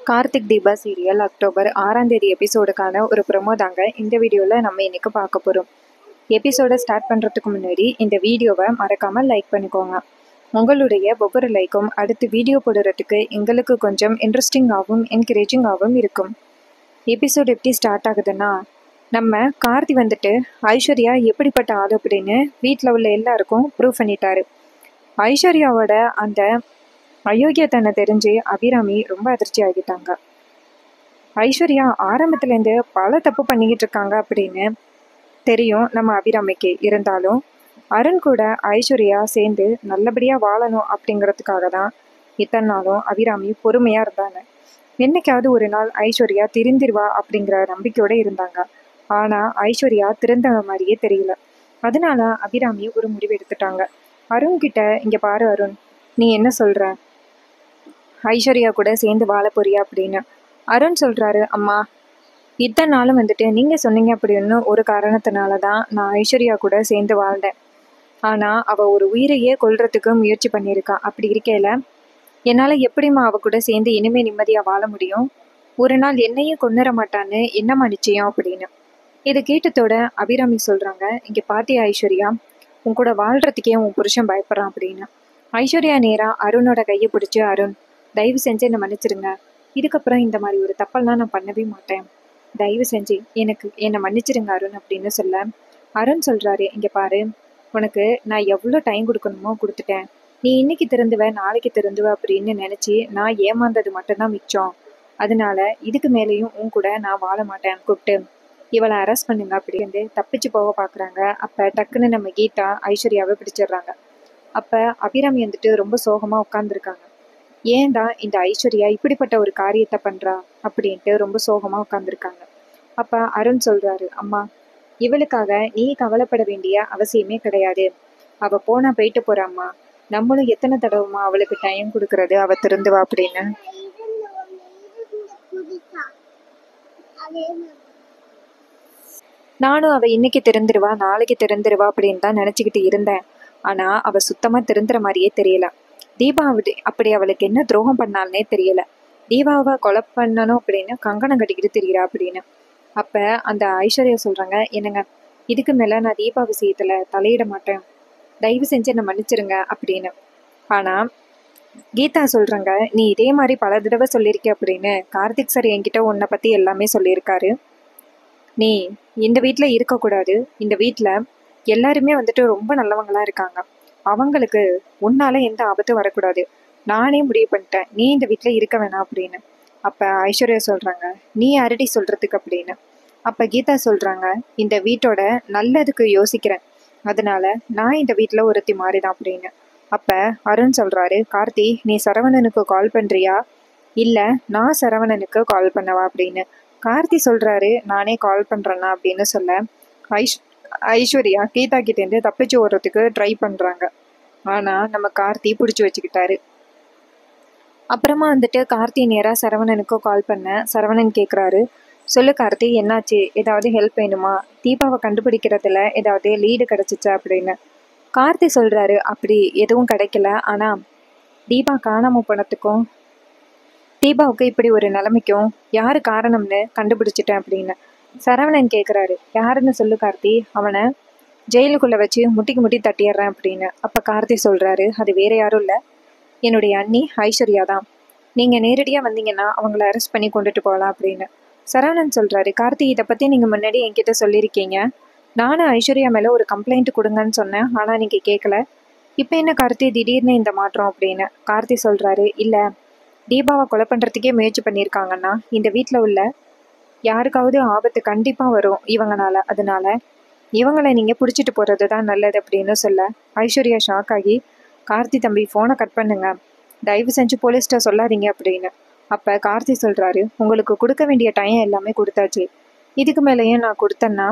Karthik Deepa serial October ஆறாம் தேதி எபிசோடுக்கான ஒரு ப்ரொமோ தாங்க இந்த வீடியோவில் நம்ம இன்னைக்கு பார்க்க போகிறோம் எபிசோடை ஸ்டார்ட் பண்ணுறதுக்கு முன்னாடி இந்த வீடியோவை மறக்காமல் லைக் பண்ணிக்கோங்க உங்களுடைய ஒவ்வொரு லைக்கும் அடுத்து வீடியோ போடுறதுக்கு எங்களுக்கு கொஞ்சம் இன்ட்ரெஸ்டிங்காகவும் என்கரேஜிங்காகவும் இருக்கும் எபிசோட் எப்படி ஸ்டார்ட் ஆகுதுன்னா நம்ம கார்த்தி வந்துட்டு ஐஸ்வர்யா எப்படிப்பட்ட ஆள் அப்படின்னு வீட்டில் உள்ள எல்லாருக்கும் ப்ரூவ் பண்ணிட்டாரு ஐஸ்வர்யாவோட அந்த அயோக்கியத்தனை தெரிஞ்சு அபிராமி ரொம்ப அதிர்ச்சி ஆகிட்டாங்க ஐஸ்வர்யா ஆரம்பத்துலேருந்து பல தப்பு பண்ணிக்கிட்டு இருக்காங்க அப்படின்னு தெரியும் நம்ம அபிராமிக்கு இருந்தாலும் அருண் கூட ஐஸ்வர்யா சேர்ந்து நல்லபடியாக வாழணும் அப்படிங்கிறதுக்காக தான் இத்தனை நாளும் அபிராமி பொறுமையாக இருந்தாங்க என்னைக்காவது ஒரு நாள் ஐஸ்வர்யா திருந்திருவா அப்படிங்கிற நம்பிக்கையோடு இருந்தாங்க ஆனால் ஐஸ்வர்யா திருந்த மாதிரியே தெரியல அதனால அபிராமி ஒரு முடிவு எடுத்துட்டாங்க அருண் கிட்ட இங்கே பாரு அருண் நீ என்ன சொல்கிற ஐஸ்வர்யா கூட சேர்ந்து வாழ போறியா அப்படின்னு அருண் சொல்கிறாரு அம்மா இத்தனை நாளும் வந்துட்டு நீங்கள் சொன்னீங்க அப்படின்னு ஒரு காரணத்தினால தான் நான் ஐஸ்வர்யா கூட சேர்ந்து வாழ்ந்தேன் ஆனால் அவள் ஒரு உயிரையே கொல்றதுக்கு முயற்சி பண்ணியிருக்கா அப்படி இருக்கையில் என்னால் எப்படிம்மா அவ கூட சேர்ந்து இனிமே நிம்மதியாக வாழ முடியும் ஒரு நாள் என்னையும் கொண்டுற மாட்டான்னு என்னம்மா நிச்சயம் அப்படின்னு இதை கேட்டதோட அபிராமி சொல்கிறாங்க இங்கே பாத்தியா ஐஸ்வர்யா உன் கூட வாழ்கிறதுக்கே உன் புருஷன் பயப்படுறான் அப்படின்னு ஐஸ்வர்யா நேரா அருணோட கையை பிடிச்சி அருண் தயவு செஞ்சு என்னை மன்னிச்சிருங்க இதுக்கப்புறம் இந்த மாதிரி ஒரு தப்பெல்லாம் நான் பண்ணவே மாட்டேன் தயவு செஞ்சு எனக்கு என்னை மன்னிச்சிருங்க அருண் அப்படின்னு சொல்ல அருண் சொல்கிறாரு இங்கே பாரு உனக்கு நான் எவ்வளோ டைம் கொடுக்கணுமோ கொடுத்துட்டேன் நீ இன்னைக்கு திருந்துவ நாளைக்கு திருந்துவ அப்படின்னு நினச்சி நான் ஏமாந்தது மட்டும்தான் மிச்சம் அதனால இதுக்கு மேலேயும் உன் கூட நான் வாழ மாட்டேன் கூப்பிட்டு இவளை அரெஸ்ட் பண்ணுங்க அப்படின்னு தப்பிச்சு போக பார்க்குறாங்க அப்போ டக்குன்னு நம்ம கீதா ஐஸ்வர்யாவை பிடிச்சிடுறாங்க அப்போ அபிராமி வந்துட்டு ரொம்ப சோகமாக உட்காந்துருக்காங்க ஏன்டா இந்த ஐஸ்வர்யா இப்படிப்பட்ட ஒரு காரியத்தை பண்ணுறா அப்படின்ட்டு ரொம்ப சோகமாக உட்காந்துருக்காங்க அப்போ அருண் சொல்கிறாரு அம்மா இவளுக்காக நீ கவலைப்பட வேண்டிய அவசியமே கிடையாது அவள் போனா போயிட்டு போறாம்மா நம்மளும் எத்தனை தடவைமா அவளுக்கு டைம் கொடுக்கறது அவ திருந்துவா அப்படின்னு நானும் அவ இன்னைக்கு திருந்துருவா நாளைக்கு திருந்துருவா அப்படின்னு தான் நினச்சிக்கிட்டு இருந்தேன் ஆனா அவ சுத்தமா திருந்துற மாதிரியே தெரியல தீபா அப்படி அப்படி அவளுக்கு என்ன துரோகம் பண்ணால்னே தெரியல தீபாவை கொலை பண்ணணும் அப்படின்னு கங்கணம் கட்டிக்கிட்டு தெரியுறா அப்படின்னு அப்ப அந்த ஐஸ்வர்யா சொல்றாங்க என்னங்க இதுக்கு மேல நான் தீபா விஷயத்துல தலையிட மாட்டேன் தயவு செஞ்சு என்னை மன்னிச்சிருங்க அப்படின்னு ஆனா கீதா சொல்றாங்க நீ இதே மாதிரி பல தடவை சொல்லியிருக்க அப்படின்னு கார்த்திக் சார் என்கிட்ட உன்னை பத்தி எல்லாமே சொல்லியிருக்காரு நீ இந்த வீட்டில் இருக்கக்கூடாது இந்த வீட்டில் எல்லாருமே வந்துட்டு ரொம்ப நல்லவங்களா இருக்காங்க அவங்களுக்கு உன்னால எந்த ஆபத்தும் வரக்கூடாது நானே முடிவு பண்ணிட்டேன் நீ இந்த வீட்டில் இருக்க வேணாம் அப்படின்னு அப்போ ஐஸ்வர்யா சொல்கிறாங்க நீ அரடி சொல்கிறதுக்கு அப்படின்னு அப்போ கீதா சொல்கிறாங்க இந்த வீட்டோட நல்லதுக்கு யோசிக்கிறேன் அதனால நான் இந்த வீட்டில் ஒருத்தி மாறிதான் அப்படின்னு அப்போ அருண் சொல்கிறாரு கார்த்தி நீ சரவணனுக்கு கால் பண்ணுறியா இல்லை நான் சரவணனுக்கு கால் பண்ணவா அப்படின்னு கார்த்தி சொல்கிறாரு நானே கால் பண்ணுறேன்னா அப்படின்னு சொல்ல ஐஷ் ஐஸ்வர்யா கீதா கிட்டேருந்து தப்பிச்சு ஓடுறதுக்கு ட்ரை பண்ணுறாங்க ஆனால் நம்ம கார்த்தி பிடிச்சி வச்சுக்கிட்டாரு அப்புறமா வந்துட்டு கார்த்தி நேராக சரவணனுக்கு கால் பண்ண சரவணன் கேட்குறாரு சொல்லு கார்த்தி என்னாச்சு ஏதாவது ஹெல்ப் வேணுமா தீபாவை கண்டுபிடிக்கிறதுல ஏதாவது லீடு கிடச்சிச்சா அப்படின்னு கார்த்தி சொல்கிறாரு அப்படி எதுவும் கிடைக்கல ஆனால் தீபா காணாமல் போனதுக்கும் தீபாவுக்கு இப்படி ஒரு நிலைமைக்கும் யார் காரணம்னு கண்டுபிடிச்சிட்டேன் அப்படின்னு சரவணன் கேட்குறாரு யாருன்னு சொல்லு கார்த்தி அவனை ஜெயிலுக்குள்ளே வச்சு முட்டிக்கு முட்டி தட்டிடுறேன் அப்படின்னு அப்போ கார்த்தி சொல்கிறாரு அது வேற யாரும் இல்லை என்னுடைய அண்ணி ஐஸ்வர்யா தான் நீங்கள் நேரடியாக வந்தீங்கன்னா அவங்கள அரெஸ்ட் பண்ணி கொண்டுட்டு போகலாம் அப்படின்னு சரவணன் சொல்கிறாரு கார்த்தி இதை பற்றி நீங்கள் முன்னாடி என்கிட்ட சொல்லியிருக்கீங்க நானும் ஐஸ்வர்யா மேலே ஒரு கம்ப்ளைண்ட் கொடுங்கன்னு சொன்னேன் ஆனால் நீங்கள் கேட்கல இப்போ என்ன கார்த்தி திடீர்னு இந்த மாற்றம் அப்படின்னு கார்த்தி சொல்கிறாரு இல்லை தீபாவை கொலை பண்ணுறதுக்கே முயற்சி பண்ணியிருக்காங்கன்னா இந்த வீட்டில் உள்ள யாருக்காவது ஆபத்து கண்டிப்பாக வரும் இவங்கனால அதனால இவங்களை நீங்கள் பிடிச்சிட்டு போகிறது தான் நல்லது அப்படின்னு சொல்ல ஐஸ்வர்யா ஷாக் ஆகி கார்த்தி தம்பி ஃபோனை கட் பண்ணுங்க தயவு செஞ்சு போலீஸ்கிட்ட சொல்லாதீங்க அப்படின்னு அப்போ கார்த்தி சொல்கிறாரு உங்களுக்கு கொடுக்க வேண்டிய டைம் எல்லாமே கொடுத்தாச்சு இதுக்கு மேலேயும் நான் கொடுத்தேன்னா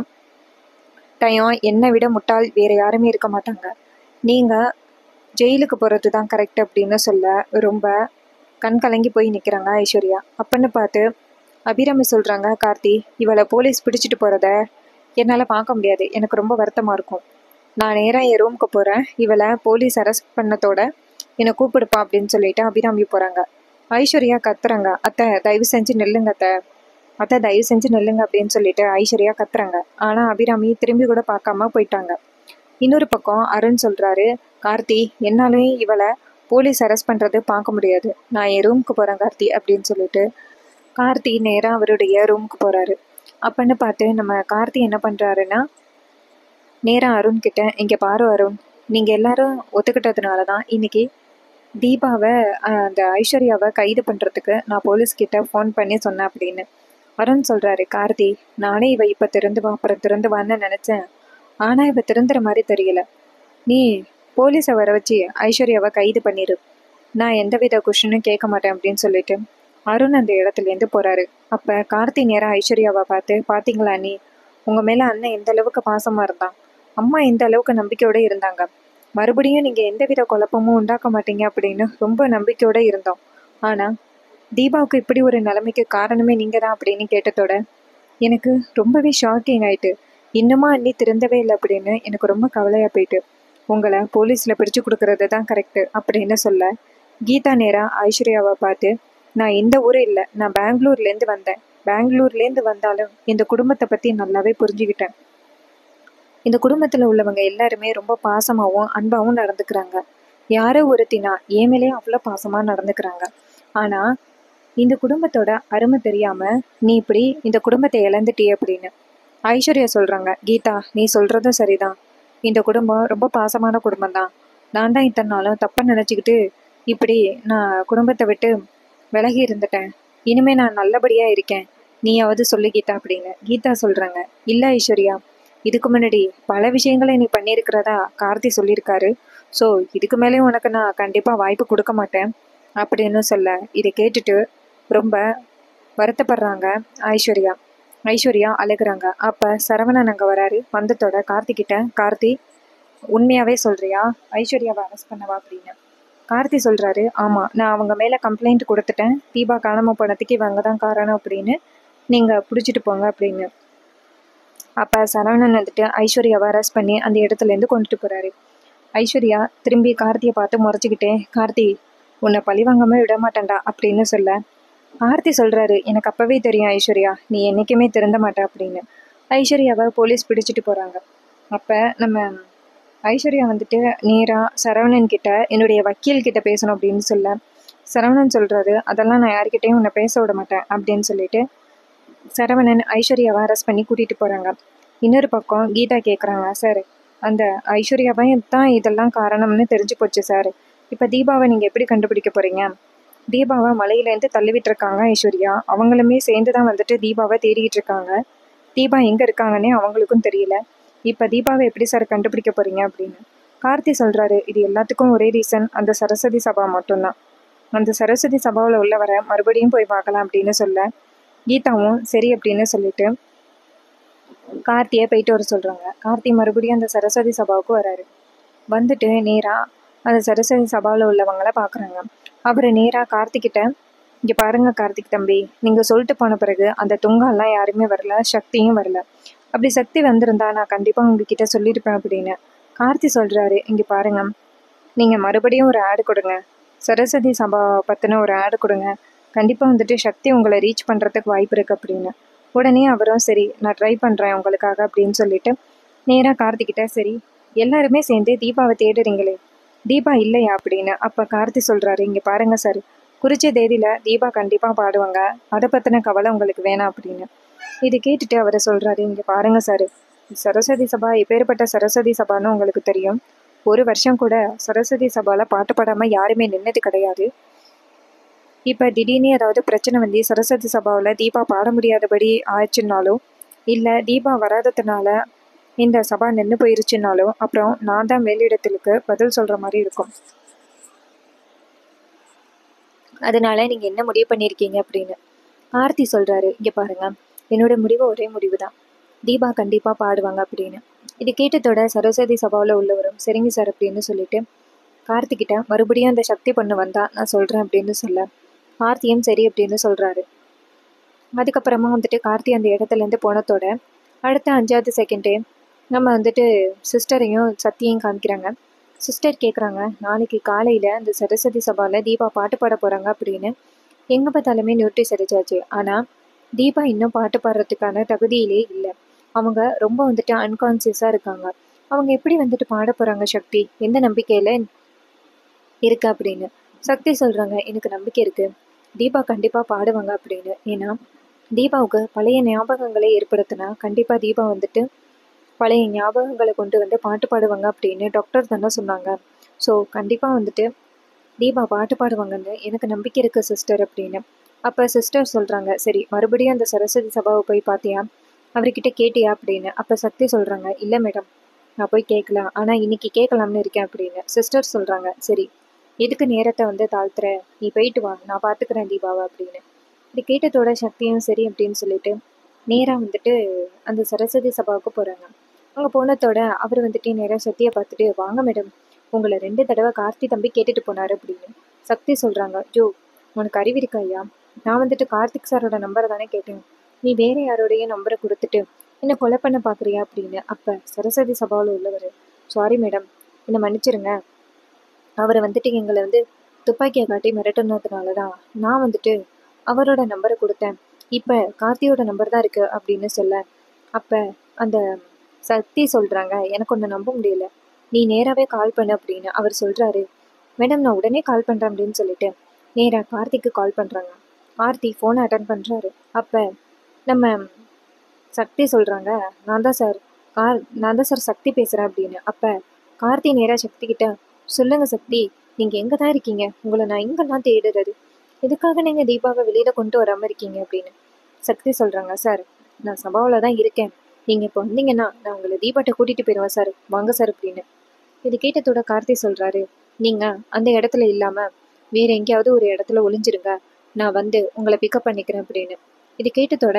டைம் என்னை விட முட்டாள் வேறு யாருமே இருக்க மாட்டாங்க நீங்கள் ஜெயிலுக்கு போகிறது தான் கரெக்ட் அப்படின்னு சொல்ல ரொம்ப கண் கலங்கி போய் நிற்கிறாங்க ஐஸ்வர்யா அப்பன்னு பார்த்து அபிராமி சொல்கிறாங்க கார்த்தி இவளை போலீஸ் பிடிச்சிட்டு போகிறத என்னால் பார்க்க முடியாது எனக்கு ரொம்ப வருத்தமாக இருக்கும் நான் நேராக என் ரூமுக்கு போகிறேன் இவளை போலீஸ் அரெஸ்ட் பண்ணதோட என்னை கூப்பிடுப்பா அப்படின்னு சொல்லிட்டு அபிராமி போகிறாங்க ஐஸ்வர்யா கத்துறாங்க அத்தை தயவு செஞ்சு நில்லுங்க அத்தை அத்தை தயவு செஞ்சு நில்லுங்க அப்படின்னு சொல்லிட்டு ஐஸ்வர்யா கத்துறாங்க ஆனால் அபிராமி திரும்பி கூட பார்க்காம போயிட்டாங்க இன்னொரு பக்கம் அருண் சொல்கிறாரு கார்த்தி என்னாலையும் இவளை போலீஸ் அரெஸ்ட் பண்ணுறது பார்க்க முடியாது நான் என் ரூமுக்கு போகிறேன் கார்த்தி அப்படின்னு சொல்லிட்டு கார்த்தி நேராக அவருடைய ரூமுக்கு போகிறாரு அப்பன்னு பார்த்து நம்ம கார்த்தி என்ன பண்ணுறாருன்னா நேராக அருண் கிட்ட இங்கே பாரு அருண் நீங்கள் எல்லாரும் ஒத்துக்கிட்டதுனால தான் இன்னைக்கு தீபாவை அஹ், அந்த ஐஸ்வர்யாவை கைது பண்ணுறதுக்கு நான் போலீஸ்கிட்ட ஃபோன் பண்ணி சொன்னேன் அப்படின்னு அருண் சொல்கிறாரு கார்த்தி நானே இவ இப்போ திருந்துவா அப்புறம் திருந்துவான்னு நினச்சேன் ஆனால் இவ திருந்துற மாதிரி தெரியல நீ போலீஸை வர வச்சு ஐஸ்வர்யாவை கைது பண்ணிடு நான் எந்தவித கொஷனும் கேட்க மாட்டேன் அப்படின்னு சொல்லிட்டு அருண் அந்த இடத்துலேருந்து போகிறாரு அப்போ கார்த்தி நேராக ஐஸ்வர்யாவை பார்த்து பார்த்தீங்களா நீ உங்கள் மேலே அண்ணன் எந்த அளவுக்கு பாசமாக இருந்தான் அம்மா எந்த அளவுக்கு நம்பிக்கையோடு இருந்தாங்க மறுபடியும் நீங்கள் எந்தவித குழப்பமும் உண்டாக்க மாட்டீங்க அப்படின்னு ரொம்ப நம்பிக்கையோடு இருந்தோம் ஆனால் தீபாவுக்கு இப்படி ஒரு நிலைமைக்கு காரணமே நீங்கள் தான் அப்படின்னு கேட்டதோட எனக்கு ரொம்பவே ஷாக்கிங் ஆயிட்டு இன்னுமா அண்ணி திருந்தவே இல்லை அப்படின்னு எனக்கு ரொம்ப கவலையாக போயிட்டு உங்களை போலீஸில் பிடிச்சு கொடுக்கறது தான் கரெக்டு அப்படின்னு சொல்ல கீதா நேரா ஐஸ்வர்யாவை பார்த்து நான் இந்த ஊரே இல்லை நான் பெங்களூர்லேருந்து வந்தேன் பெங்களூர்லேருந்து வந்தாலும் இந்த குடும்பத்தை பற்றி நல்லாவே புரிஞ்சுக்கிட்டேன் இந்த குடும்பத்தில் உள்ளவங்க எல்லாருமே ரொம்ப பாசமாகவும் அன்பாகவும் நடந்துக்கிறாங்க யாரோ ஒருத்தினா என் மேலே அவ்வளோ பாசமாக நடந்துக்கிறாங்க ஆனால் இந்த குடும்பத்தோட அருமை தெரியாமல் நீ இப்படி இந்த குடும்பத்தை இழந்துட்டியே அப்படின்னு ஐஸ்வர்யா சொல்கிறாங்க கீதா நீ சொல்கிறதும் சரிதான் இந்த குடும்பம் ரொம்ப பாசமான குடும்பம் தான் நான் தான் இத்தனை நாளும் தப்பாக நினச்சிக்கிட்டு இப்படி நான் குடும்பத்தை விட்டு விலகி இருந்துட்டேன் இனிமே நான் நல்லபடியாக இருக்கேன் நீயாவது சொல்லு கீதா அப்படின்னு கீதா சொல்கிறாங்க இல்லை ஐஸ்வர்யா இதுக்கு முன்னாடி பல விஷயங்களை நீ பண்ணியிருக்கிறதா கார்த்தி சொல்லியிருக்காரு ஸோ இதுக்கு மேலேயும் உனக்கு நான் கண்டிப்பாக வாய்ப்பு கொடுக்க மாட்டேன் அப்படின்னு சொல்ல இதை கேட்டுட்டு ரொம்ப வருத்தப்படுறாங்க ஐஸ்வர்யா ஐஸ்வர்யா அழுகுறாங்க அப்போ சரவணன் அங்கே வராரு வந்ததோட கார்த்திகிட்ட கார்த்தி உண்மையாகவே சொல்கிறியா ஐஸ்வர்யாவை அரெஸ்ட் பண்ணவா அப்படின்னு கார்த்தி சொல்கிறாரு ஆமாம் நான் அவங்க மேலே கம்ப்ளைண்ட் கொடுத்துட்டேன் தீபா காணாமல் போனதுக்கு இவங்க தான் காரணம் அப்படின்னு நீங்கள் பிடிச்சிட்டு போங்க அப்படின்னு அப்போ சரவணன் வந்துட்டு ஐஸ்வர்யாவை அரெஸ்ட் பண்ணி அந்த இடத்துலேருந்து கொண்டுட்டு போகிறாரு ஐஸ்வர்யா திரும்பி கார்த்தியை பார்த்து முறைச்சிக்கிட்டே கார்த்தி உன்னை பழிவாங்காம விட மாட்டேன்டா அப்படின்னு சொல்ல கார்த்தி சொல்கிறாரு எனக்கு அப்போவே தெரியும் ஐஸ்வர்யா நீ என்றைக்குமே திருந்த மாட்ட அப்படின்னு ஐஸ்வர்யாவை போலீஸ் பிடிச்சிட்டு போகிறாங்க அப்போ நம்ம ஐஸ்வர்யா வந்துட்டு நேராக சரவணன் கிட்ட என்னுடைய வக்கீல் கிட்ட பேசணும் அப்படின்னு சொல்ல சரவணன் சொல்கிறாரு அதெல்லாம் நான் யார்கிட்டயும் உன்னை பேச விட மாட்டேன் அப்படின்னு சொல்லிட்டு சரவணன் ஐஸ்வர்யாவை அரெஸ்ட் பண்ணி கூட்டிகிட்டு போகிறாங்க இன்னொரு பக்கம் கீதா கேட்குறாங்க சார் அந்த ஐஸ்வர்யாவை தான் இதெல்லாம் காரணம்னு தெரிஞ்சு போச்சு சார் இப்போ தீபாவை நீங்கள் எப்படி கண்டுபிடிக்க போகிறீங்க தீபாவை மலையிலேருந்து தள்ளி விட்டுருக்காங்க ஐஸ்வர்யா அவங்களுமே சேர்ந்து தான் வந்துட்டு தீபாவை தேடிக்கிட்டு இருக்காங்க தீபா எங்கே இருக்காங்கன்னே அவங்களுக்கும் தெரியல இப்போ தீபாவை எப்படி சார் கண்டுபிடிக்க போகிறீங்க அப்படின்னு கார்த்தி சொல்கிறாரு இது எல்லாத்துக்கும் ஒரே ரீசன் அந்த சரஸ்வதி சபா மட்டும்தான் அந்த சரஸ்வதி சபாவில் உள்ளவரை மறுபடியும் போய் பார்க்கலாம் அப்படின்னு சொல்ல கீதாவும் சரி அப்படின்னு சொல்லிட்டு கார்த்தியை போயிட்டு வர சொல்கிறாங்க கார்த்தி மறுபடியும் அந்த சரஸ்வதி சபாவுக்கு வராரு வந்துட்டு நேராக அந்த சரஸ்வதி சபாவில் உள்ளவங்கள பார்க்குறாங்க அவர் நேராக கார்த்திக்கிட்ட இங்கே பாருங்க கார்த்திக் தம்பி நீங்கள் சொல்லிட்டு போன பிறகு அந்த துங்கெல்லாம் யாருமே வரல சக்தியும் வரல அப்படி சக்தி வந்திருந்தா நான் கண்டிப்பாக உங்ககிட்ட சொல்லியிருப்பேன் அப்படின்னு கார்த்தி சொல்கிறாரு இங்கே பாருங்க நீங்கள் மறுபடியும் ஒரு ஆடு கொடுங்க சரஸ்வதி சபா பற்றின ஒரு ஆடு கொடுங்க கண்டிப்பாக வந்துட்டு சக்தி உங்களை ரீச் பண்ணுறதுக்கு வாய்ப்பு இருக்குது அப்படின்னு உடனே அவரும் சரி நான் ட்ரை பண்ணுறேன் உங்களுக்காக அப்படின்னு சொல்லிட்டு நேராக கார்த்திக்கிட்ட சரி எல்லாருமே சேர்ந்து தீபாவை தேடுறீங்களே தீபா இல்லையா அப்படின்னு அப்போ கார்த்தி சொல்கிறாரு இங்கே பாருங்கள் சார் குறிச்ச தேதியில் தீபா கண்டிப்பாக பாடுவாங்க அதை பற்றின கவலை உங்களுக்கு வேணாம் அப்படின்னு இது கேட்டுட்டு அவர் சொல்கிறாரு இங்கே பாருங்க சார் சரஸ்வதி சபா எப்பேற்பட்ட சரஸ்வதி சபான்னு உங்களுக்கு தெரியும் ஒரு வருஷம் கூட சரஸ்வதி சபாவில் பாட்டு பாடாமல் யாருமே நின்னது கிடையாது இப்போ திடீர்னு ஏதாவது பிரச்சனை வந்து சரஸ்வதி சபாவில் தீபா பாட முடியாதபடி ஆயிடுச்சுனாலும் இல்லை தீபா வராததுனால இந்த சபா நின்று போயிருச்சுனாலும் அப்புறம் நான் தான் மேலிடத்திற்கு பதில் சொல்கிற மாதிரி இருக்கும் அதனால நீங்கள் என்ன முடிவு பண்ணியிருக்கீங்க அப்படின்னு ஆர்த்தி சொல்கிறாரு இங்கே பாருங்க என்னோட முடிவு ஒரே முடிவு தான் தீபா கண்டிப்பாக பாடுவாங்க அப்படின்னு இது கேட்டதோட சரஸ்வதி சபாவில் உள்ளவரும் சரிங்க சார் அப்படின்னு சொல்லிட்டு கார்த்திகிட்ட மறுபடியும் அந்த சக்தி பொண்ணு வந்தா நான் சொல்கிறேன் அப்படின்னு சொல்ல கார்த்தியும் சரி அப்படின்னு சொல்கிறாரு அதுக்கப்புறமா வந்துட்டு கார்த்தி அந்த இடத்துலேருந்து போனதோட அடுத்த அஞ்சாவது செகண்டே நம்ம வந்துட்டு சிஸ்டரையும் சத்தியையும் காமிக்கிறாங்க சிஸ்டர் கேட்குறாங்க நாளைக்கு காலையில் அந்த சரஸ்வதி சபாவில் தீபா பாட்டு பாட போகிறாங்க அப்படின்னு எங்கே பார்த்தாலுமே நோட்டீஸ் அடிச்சாச்சு ஆனால் தீபா இன்னும் பாட்டு பாடுறதுக்கான தகுதியிலே இல்லை அவங்க ரொம்ப வந்துட்டு அன்கான்சியஸாக இருக்காங்க அவங்க எப்படி வந்துட்டு பாட போகிறாங்க சக்தி எந்த நம்பிக்கையில் இருக்கு அப்படின்னு சக்தி சொல்கிறாங்க எனக்கு நம்பிக்கை இருக்குது தீபா கண்டிப்பாக பாடுவாங்க அப்படின்னு ஏன்னா தீபாவுக்கு பழைய ஞாபகங்களை ஏற்படுத்தினா கண்டிப்பாக தீபா வந்துட்டு பழைய ஞாபகங்களை கொண்டு வந்து பாட்டு பாடுவாங்க அப்படின்னு டாக்டர் தானே சொன்னாங்க ஸோ கண்டிப்பாக வந்துட்டு தீபா பாட்டு பாடுவாங்கன்னு எனக்கு நம்பிக்கை இருக்குது சிஸ்டர் அப்படின்னு அப்போ சிஸ்டர் சொல்கிறாங்க சரி மறுபடியும் அந்த சரஸ்வதி சபாவை போய் பார்த்தியா அவர்கிட்ட கேட்டியா அப்படின்னு அப்போ சக்தி சொல்கிறாங்க இல்லை மேடம் நான் போய் கேட்கலாம் ஆனால் இன்னைக்கு கேட்கலாம்னு இருக்கேன் அப்படின்னு சிஸ்டர் சொல்கிறாங்க சரி எதுக்கு நேரத்தை வந்து தாழ்த்துற நீ போயிட்டு வா நான் பார்த்துக்கிறேன் தீபாவை அப்படின்னு இது கேட்டதோட சக்தியும் சரி அப்படின்னு சொல்லிட்டு நேராக வந்துட்டு அந்த சரஸ்வதி சபாவுக்கு போகிறாங்க அங்கே போனதோட அவர் வந்துட்டு நேராக சக்தியை பார்த்துட்டு வாங்க மேடம் உங்களை ரெண்டு தடவை கார்த்தி தம்பி கேட்டுட்டு போனார் அப்படின்னு சக்தி சொல்கிறாங்க ஜோ உனக்கு அறிவு இருக்கா ஐயா நான் வந்துட்டு கார்த்திக் சாரோட நம்பரை தானே கேட்டேன் நீ வேற யாரோடைய நம்பரை கொடுத்துட்டு என்ன கொலை பண்ண பார்க்குறியா அப்படின்னு அப்போ சரஸ்வதி சபாவில் உள்ளவர் சாரி மேடம் என்னை மன்னிச்சிருங்க அவரை வந்துட்டு எங்களை வந்து துப்பாக்கியை காட்டி மிரட்டுனதுனால தான் நான் வந்துட்டு அவரோட நம்பரை கொடுத்தேன் இப்போ கார்த்தியோட நம்பர் தான் இருக்குது அப்படின்னு சொல்ல அப்போ அந்த சக்தி சொல்கிறாங்க எனக்கு ஒன்று நம்ப முடியல நீ நேராகவே கால் பண்ணு அப்படின்னு அவர் சொல்கிறாரு மேடம் நான் உடனே கால் பண்ணுறேன் அப்படின்னு சொல்லிட்டு நேராக கார்த்திக்கு கால் பண்ணுறாங்க கார்த்தி ஃபோனை அட்டன் பண்ணுறாரு அப்போ நம்ம சக்தி சொல்கிறாங்க நான் தான் சார் கார் நான் தான் சார் சக்தி பேசுகிறேன் அப்படின்னு அப்போ கார்த்தி நேராக சக்தி கிட்ட சொல்லுங்கள் சக்தி நீங்கள் எங்கே தான் இருக்கீங்க உங்களை நான் எங்கெல்லாம் தேடுறது எதுக்காக நீங்கள் தீபாவை வெளியில் கொண்டு வராமல் இருக்கீங்க அப்படின்னு சக்தி சொல்கிறாங்க சார் நான் சபாவில் தான் இருக்கேன் நீங்கள் இப்போ வந்தீங்கன்னா நான் உங்களை தீபாட்ட கூட்டிகிட்டு போயிடுவேன் சார் வாங்க சார் அப்படின்னு இது கேட்டதோட கார்த்தி சொல்கிறாரு நீங்கள் அந்த இடத்துல இல்லாமல் வேற எங்கேயாவது ஒரு இடத்துல ஒளிஞ்சிருங்க நான் வந்து உங்களை பிக்கப் பண்ணிக்கிறேன் அப்படின்னு இது கேட்டதோட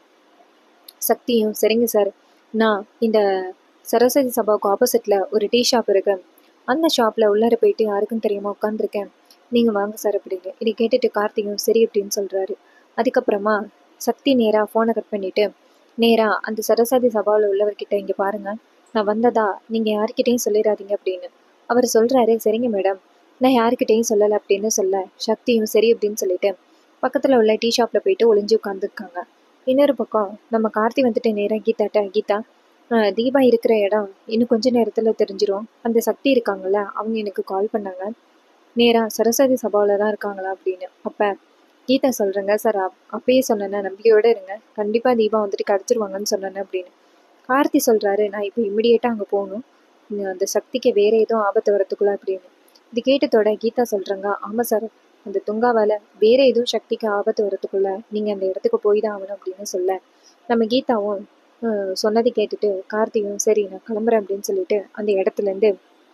சக்தியும் சரிங்க சார் நான் இந்த சரஸ்வதி சபாவுக்கு ஆப்போசிட்டில் ஒரு டீ ஷாப் இருக்கு அந்த ஷாப்பில் உள்ளார போயிட்டு யாருக்கும் தெரியாமல் உட்காந்துருக்கேன் நீங்கள் வாங்க சார் அப்படின்னு இதை கேட்டுட்டு கார்த்தியும் சரி அப்படின்னு சொல்கிறாரு அதுக்கப்புறமா சக்தி நேராக ஃபோனை கட் பண்ணிவிட்டு நேராக அந்த சரஸ்வதி சபாவில் உள்ளவர்கிட்ட இங்கே பாருங்கள் நான் வந்ததா நீங்கள் யார்கிட்டையும் சொல்லிடாதீங்க அப்படின்னு அவர் சொல்கிறாரு சரிங்க மேடம் நான் யார்கிட்டையும் சொல்லலை அப்படின்னு சொல்ல சக்தியும் சரி அப்படின்னு சொல்லிட்டு பக்கத்தில் உள்ள டீ ஷாப்பில் போயிட்டு ஒளிஞ்சு உட்காந்துருக்காங்க இன்னொரு பக்கம் நம்ம கார்த்தி வந்துட்டு நேராக கீதாட்ட கீதா ஆஹ் தீபா இருக்கிற இடம் இன்னும் கொஞ்ச நேரத்தில் தெரிஞ்சிரும் அந்த சக்தி இருக்காங்கல்ல அவங்க எனக்கு கால் பண்ணாங்க நேராக சரஸ்வதி சபாவில் தான் இருக்காங்களா அப்படின்னு அப்போ கீதா சொல்கிறேங்க சார் அப் அப்பயே சொன்னேன்னா நம்பிக்கையோடு இருங்க கண்டிப்பாக தீபா வந்துட்டு கிடச்சிருவாங்கன்னு சொன்னேன் அப்படின்னு கார்த்தி சொல்கிறாரு நான் இப்போ இமிடியேட்டாக அங்கே போகணும் இன்னும் அந்த சக்திக்கு வேறு எதுவும் ஆபத்து வரத்துக்குள்ள அப்படின்னு இது கேட்டதோட கீதா சொல்கிறாங்க ஆமாம் சார் அந்த துங்காவால் வேற எதுவும் சக்திக்கு ஆபத்து வரத்துக்குள்ள நீங்கள் அந்த இடத்துக்கு போய் தான் ஆகணும் அப்படின்னு சொல்ல நம்ம கீதாவும் ஆஹ், சொன்னதை கேட்டுட்டு கார்த்தியும் சரி நான் கிளம்புறேன் அப்படின்னு சொல்லிட்டு அந்த இடத்துலேருந்து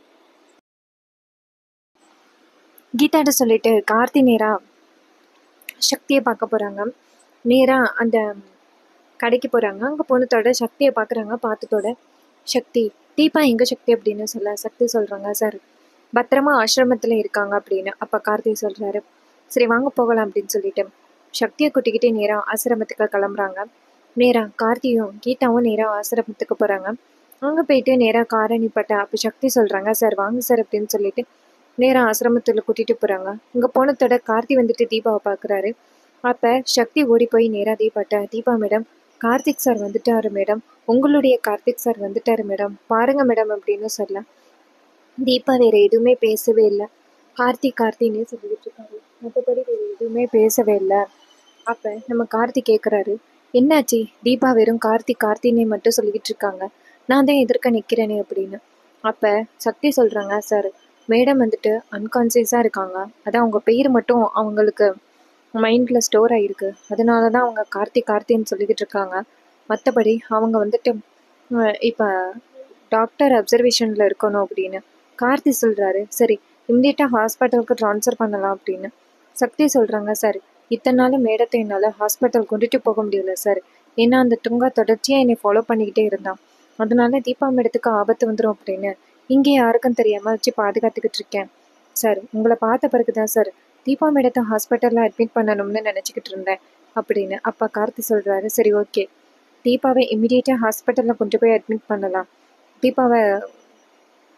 கீதாட்ட சொல்லிட்டு கார்த்தி நேரா சக்தியை பார்க்க போகிறாங்க நேராக அந்த கடைக்கு போகிறாங்க அங்கே போனதோட சக்தியை பார்க்குறாங்க பார்த்ததோட சக்தி தீபா எங்கே சக்தி அப்படின்னு சொல்ல சக்தி சொல்கிறாங்க சார் பத்திரமா ஆசிரமத்தில் இருக்காங்க அப்படின்னு அப்போ கார்த்தி சொல்கிறாரு சரி வாங்க போகலாம் அப்படின்னு சொல்லிட்டு சக்தியை கூட்டிக்கிட்டே நேராக ஆசிரமத்துக்கு கிளம்புறாங்க நேராக கார்த்தியும் கீதாவும் நேராக ஆசிரமத்துக்கு போகிறாங்க அங்கே போயிட்டு நேராக காரை நிப்பட்ட அப்போ சக்தி சொல்கிறாங்க சார் வாங்க சார் அப்படின்னு சொல்லிட்டு நேராக ஆசிரமத்தில் கூட்டிகிட்டு போகிறாங்க இங்கே போனதோட கார்த்தி வந்துட்டு தீபாவை பார்க்குறாரு அப்போ சக்தி ஓடி போய் நேராக தீபாட்ட தீபா மேடம் கார்த்திக் சார் வந்துட்டாரு மேடம் உங்களுடைய கார்த்திக் சார் வந்துட்டாரு மேடம் பாருங்க மேடம் அப்படின்னு சொல்ல தீபா வேற எதுவுமே பேசவே இல்லை கார்த்திக் கார்த்தின்னே சொல்லிட்டு இருக்காரு மற்றபடி வேற எதுவுமே பேசவே இல்லை அப்போ நம்ம கார்த்தி கேட்குறாரு என்னாச்சு தீபா வெறும் கார்த்திக் கார்த்தினே மட்டும் சொல்லிக்கிட்டு இருக்காங்க நான் தான் எதிர்க்க நிற்கிறேனே அப்படின்னு அப்போ சக்தி சொல்கிறாங்க சார் மேடம் வந்துட்டு அன்கான்சியஸாக இருக்காங்க அதான் அவங்க பேர் மட்டும் அவங்களுக்கு மைண்டில் ஸ்டோர் ஆகிருக்கு அதனால தான் அவங்க கார்த்திக் கார்த்தின்னு சொல்லிக்கிட்டு இருக்காங்க மற்றபடி அவங்க வந்துட்டு இப்போ டாக்டர் அப்சர்வேஷனில் இருக்கணும் அப்படின்னு கார்த்தி சொல்கிறாரு சரி இம்மிடியட்டாக ஹாஸ்பிட்டலுக்கு ட்ரான்ஸ்ஃபர் பண்ணலாம் அப்படின்னு சக்தி சொல்கிறாங்க சார் இத்தனை நாள் மேடத்தை என்னால் ஹாஸ்பிட்டல் கொண்டுட்டு போக முடியல சார் ஏன்னா அந்த துங்கா தொடர்ச்சியாக என்னை ஃபாலோ பண்ணிக்கிட்டே இருந்தான் அதனால தீபா மேடத்துக்கு ஆபத்து வந்துடும் அப்படின்னு இங்கே யாருக்கும் தெரியாமல் வச்சு பாதுகாத்துக்கிட்டு இருக்கேன் சார் உங்களை பார்த்த பிறகு தான் சார் தீபா மேடத்தை ஹாஸ்பிட்டலில் அட்மிட் பண்ணணும்னு நினச்சிக்கிட்டு இருந்தேன் அப்படின்னு அப்பா கார்த்தி சொல்கிறாரு சரி ஓகே தீபாவை இம்மிடியேட்டாக ஹாஸ்பிட்டலில் கொண்டு போய் அட்மிட் பண்ணலாம் தீபாவை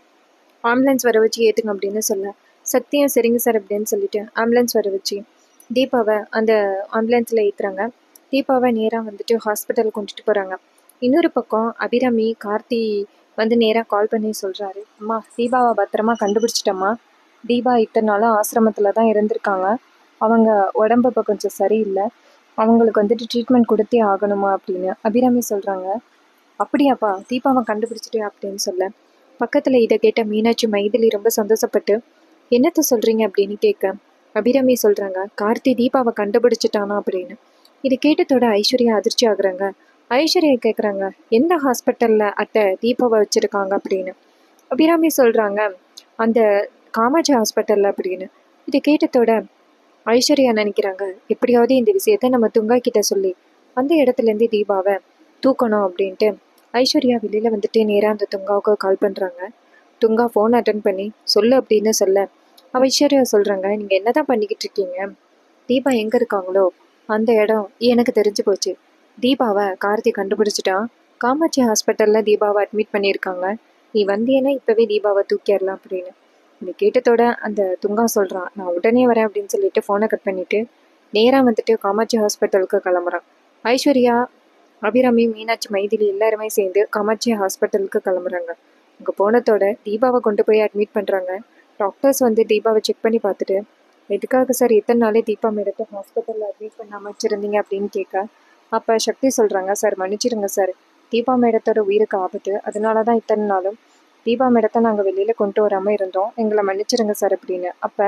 ஆம்புலன்ஸ் வர வச்சு ஏற்றுங்க அப்படின்னு சொல்ல சத்தியம் சரிங்க சார் அப்படின்னு சொல்லிட்டு ஆம்புலன்ஸ் வர வச்சு தீபாவை அந்த ஆம்புலன்ஸில் ஏற்றுறாங்க தீபாவை நேராக வந்துட்டு ஹாஸ்பிட்டல் கொண்டுட்டு போகிறாங்க இன்னொரு பக்கம் அபிராமி கார்த்தி வந்து நேராக கால் பண்ணி சொல்கிறாரு அம்மா தீபாவை பத்திரமா கண்டுபிடிச்சிட்டம்மா தீபா இத்தனை நாளாக ஆசிரமத்தில் தான் இருந்திருக்காங்க அவங்க உடம்பு இப்போ கொஞ்சம் சரியில்லை அவங்களுக்கு வந்துட்டு ட்ரீட்மெண்ட் கொடுத்தே ஆகணுமா அப்படின்னு அபிராமி சொல்கிறாங்க அப்படியாப்பா தீபாவை கண்டுபிடிச்சிட்டே அப்படின்னு சொல்ல பக்கத்தில் இதை கேட்ட மீனாட்சி மைதிலி ரொம்ப சந்தோஷப்பட்டு என்னத்த சொல்கிறீங்க அப்படின்னு கேட்க அபிராமி சொல்கிறாங்க கார்த்தி தீபாவை கண்டுபிடிச்சிட்டானா அப்படின்னு இது கேட்டதோட ஐஸ்வர்யா அதிர்ச்சி ஆகுறாங்க ஐஸ்வர்யா கேட்குறாங்க எந்த ஹாஸ்பிட்டலில் அத்தை தீபாவை வச்சுருக்காங்க அப்படின்னு அபிராமி சொல்கிறாங்க அந்த காமாட்சி ஹாஸ்பிட்டலில் அப்படின்னு இதை கேட்டதோட ஐஸ்வர்யா நினைக்கிறாங்க எப்படியாவது இந்த விஷயத்த நம்ம துங்கா கிட்ட சொல்லி அந்த இடத்துலேருந்து தீபாவை தூக்கணும் அப்படின்ட்டு ஐஸ்வர்யா வெளியில் வந்துட்டு நேராக அந்த துங்காவுக்கு கால் பண்ணுறாங்க துங்கா ஃபோன் அட்டன் பண்ணி சொல்லு அப்படின்னு சொல்ல அவ ஐஸ்வர்யா சொல்கிறாங்க நீங்கள் என்ன தான் பண்ணிக்கிட்டு இருக்கீங்க தீபா எங்கே இருக்காங்களோ அந்த இடம் எனக்கு தெரிஞ்சு போச்சு தீபாவை கார்த்தி கண்டுபிடிச்சிட்டான் காமாட்சி ஹாஸ்பிட்டலில் தீபாவை அட்மிட் பண்ணியிருக்காங்க நீ வந்தியன்னா இப்போவே தீபாவை தூக்கிடலாம் அப்படின்னு இது கேட்டதோட அந்த துங்கா சொல்கிறான் நான் உடனே வரேன் அப்படின்னு சொல்லிட்டு ஃபோனை கட் பண்ணிவிட்டு நேராக வந்துட்டு காமாட்சி ஹாஸ்பிட்டலுக்கு கிளம்புறான் ஐஸ்வர்யா அபிராமி மீனாட்சி மைதிலி எல்லாருமே சேர்ந்து காமாட்சி ஹாஸ்பிட்டலுக்கு கிளம்புறாங்க அங்கே போனதோட தீபாவை கொண்டு போய் அட்மிட் பண்ணுறாங்க டாக்டர்ஸ் வந்து தீபாவை செக் பண்ணி பார்த்துட்டு எதுக்காக சார் இத்தனை நாளே தீபா மேடத்தை ஹாஸ்பிட்டலில் அட்மிட் பண்ணாமல் வச்சுருந்தீங்க அப்படின்னு கேட்க அப்போ சக்தி சொல்கிறாங்க சார் மன்னிச்சிடுங்க சார் தீபா மேடத்தோட உயிருக்கு ஆபத்து அதனால தான் இத்தனை நாளும் தீபா மேடத்தை நாங்கள் வெளியில் கொண்டு வராமல் இருந்தோம் எங்களை மன்னிச்சிடுங்க சார் அப்படின்னு அப்போ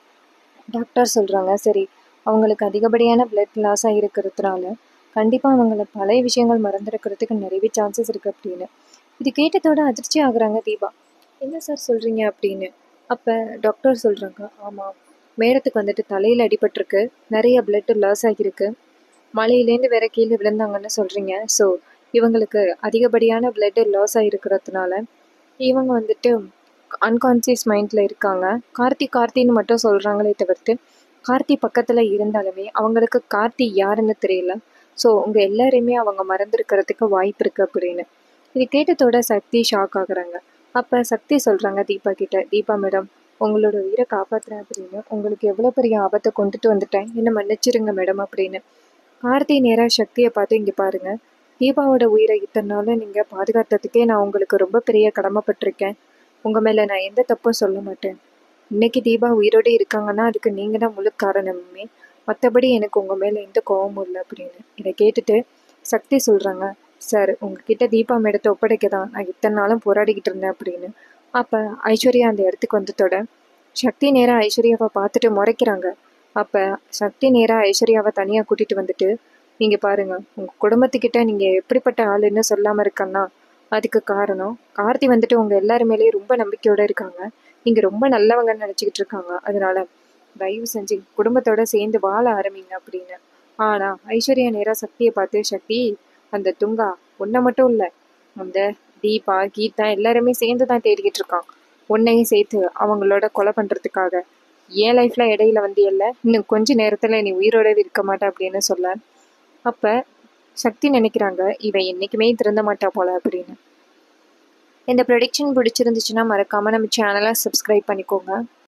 டாக்டர் சொல்கிறாங்க சரி அவங்களுக்கு அதிகப்படியான பிளட் லாஸ் ஆகிருக்கிறதுனால கண்டிப்பாக அவங்கள பழைய விஷயங்கள் மறந்துருக்கிறதுக்கு நிறையவே சான்சஸ் இருக்குது அப்படின்னு இது கேட்டதோட அதிர்ச்சி ஆகுறாங்க தீபா என்ன சார் சொல்கிறீங்க அப்படின்னு அப்போ டாக்டர் சொல்கிறாங்க ஆமாம் மேடத்துக்கு வந்துட்டு தலையில் அடிபட்டிருக்கு நிறைய பிளட் லாஸ் ஆகியிருக்கு மலையிலேருந்து வேற கீழே விழுந்தாங்கன்னு சொல்கிறீங்க ஸோ இவங்களுக்கு அதிகப்படியான பிளட் லாஸ் ஆகிருக்கிறதுனால இவங்க வந்துட்டு அன்கான்சியஸ் மைண்டில் இருக்காங்க கார்த்தி கார்த்தின்னு மட்டும் சொல்கிறாங்களே தவிர்த்து கார்த்தி பக்கத்தில் இருந்தாலுமே அவங்களுக்கு கார்த்தி யாருன்னு தெரியல ஸோ உங்கள் எல்லாரையுமே அவங்க மறந்துருக்கிறதுக்கு வாய்ப்பு இருக்குது அப்படின்னு இது கேட்டதோட சக்தி ஷாக் ஆகுறாங்க அப்போ சக்தி சொல்கிறாங்க தீபா கிட்ட தீபா மேடம் உங்களோட உயிரை காப்பாற்றுறேன் அப்படின்னு உங்களுக்கு எவ்வளோ பெரிய ஆபத்தை கொண்டுட்டு வந்துட்டேன் என்ன மன்னிச்சிருங்க மேடம் அப்படின்னு கார்த்தி நேராக சக்தியை பார்த்து இங்கே பாருங்கள் தீபாவோட உயிரை இத்தனை நாள் நீங்கள் பாதுகாத்ததுக்கே நான் உங்களுக்கு ரொம்ப பெரிய கடமைப்பட்டிருக்கேன் உங்கள் மேலே நான் எந்த தப்பும் சொல்ல மாட்டேன் இன்னைக்கு தீபா உயிரோடு இருக்காங்கன்னா அதுக்கு நீங்கள் தான் முழு காரணமே மற்றபடி எனக்கு உங்கள் மேலே எந்த கோவமும் இல்லை அப்படின்னு இதை கேட்டுட்டு சக்தி சொல்கிறாங்க சார் உங்ககிட்ட தீபா மேடத்தை ஒப்படைக்க தான் நான் இத்தனை நாளும் போராடிக்கிட்டு இருந்தேன் அப்படின்னு அப்போ ஐஸ்வர்யா அந்த இடத்துக்கு வந்ததோட சக்தி நேராக ஐஸ்வர்யாவை பார்த்துட்டு முறைக்கிறாங்க அப்போ சக்தி நேராக ஐஸ்வர்யாவை தனியாக கூட்டிகிட்டு வந்துட்டு நீங்கள் பாருங்கள் உங்கள் குடும்பத்துக்கிட்ட நீங்கள் எப்படிப்பட்ட ஆளுன்னு சொல்லாமல் இருக்கன்னா அதுக்கு காரணம் கார்த்தி வந்துட்டு உங்கள் எல்லாரு மேலேயும் ரொம்ப நம்பிக்கையோடு இருக்காங்க நீங்கள் ரொம்ப நல்லவங்கன்னு நினச்சிக்கிட்டு இருக்காங்க அதனால தயவு செஞ்சு குடும்பத்தோட சேர்ந்து வாழ ஆரம்பிங்க அப்படின்னு ஆனால் ஐஸ்வர்யா நேராக சக்தியை பார்த்து சக்தி அந்த துங்கா ஒன்றை மட்டும் இல்லை அந்த தீபா கீதா எல்லாருமே சேர்ந்து தான் தேடிக்கிட்டு இருக்கான் உன்னையும் சேர்த்து அவங்களோட கொலை பண்ணுறதுக்காக என் லைஃப்பில் இடையில வந்து இல்லை இன்னும் கொஞ்ச நேரத்தில் நீ உயிரோடவே இருக்க மாட்டே அப்படின்னு சொல்ல அப்போ சக்தி நினைக்கிறாங்க இவன் என்றைக்குமே திருந்த மாட்டா போல அப்படின்னு இந்த ப்ரொடிக்ஷன் பிடிச்சிருந்துச்சுன்னா மறக்காமல் நம்ம சேனலை சப்ஸ்கிரைப் பண்ணிக்கோங்க